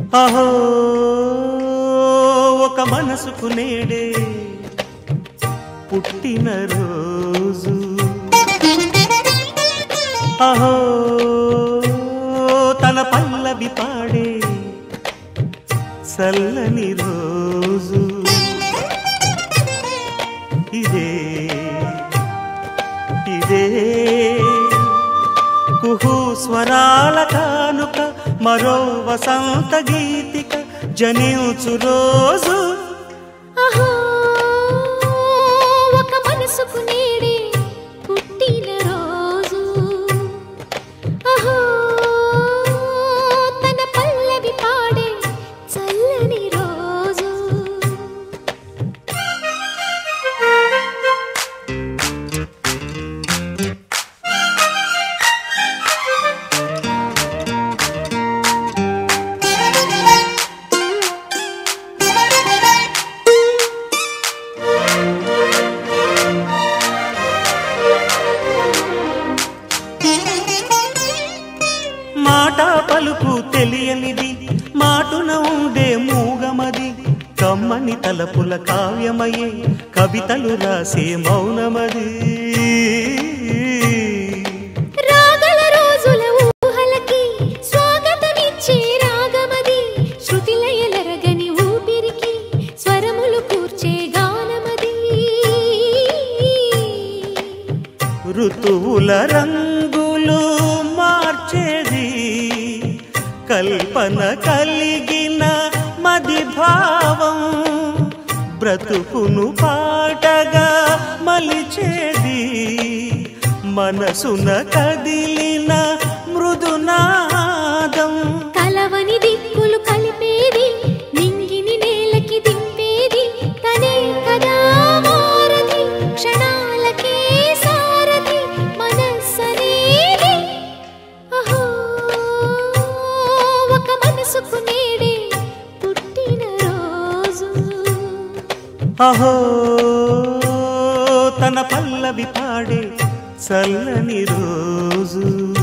అహో ఒక మనసుకు నేడే పుట్టిన రోజు అహో తన పల్లవి పాడే చల్లని రోజు ఇదే ఇదే కుహు స్వరాల కానుక మరో వసంత గీతిక జనించు రోజు అహో ఒక మనసుకు నేడే పుట్టిన రోజు అహో తన పల్లవి పాడే చల్లని రోజు మాట పలుకు తెలియనిది మాటున ఉండే మూగమది కమ్మని తలపుల కావ్యమయే కవితలు రాసే మౌనమది రాగల రోజుల ఊహలకి స్వాగతమిచ్చే రాగమది శృతిలయలరగని ఊపిరికి స్వరములు కూర్చే గానమది ఋతువుల రంగులు మార్చేది కల్పన కలిగిన మది భావం బ్రతుకును పాటగా మలిచేది మనసున కదిలిన మృదునాదం కలవని దిక్కులు కలిపేది నింగిని నేలకి దింపేది తనే కదా మారది క్షణాలకే సారథి మనస్సనేది అహో ఒక మనసుకు నేడే పుట్టిన రోజు అహో తన పల్లవి పాడే చల్లని రోజు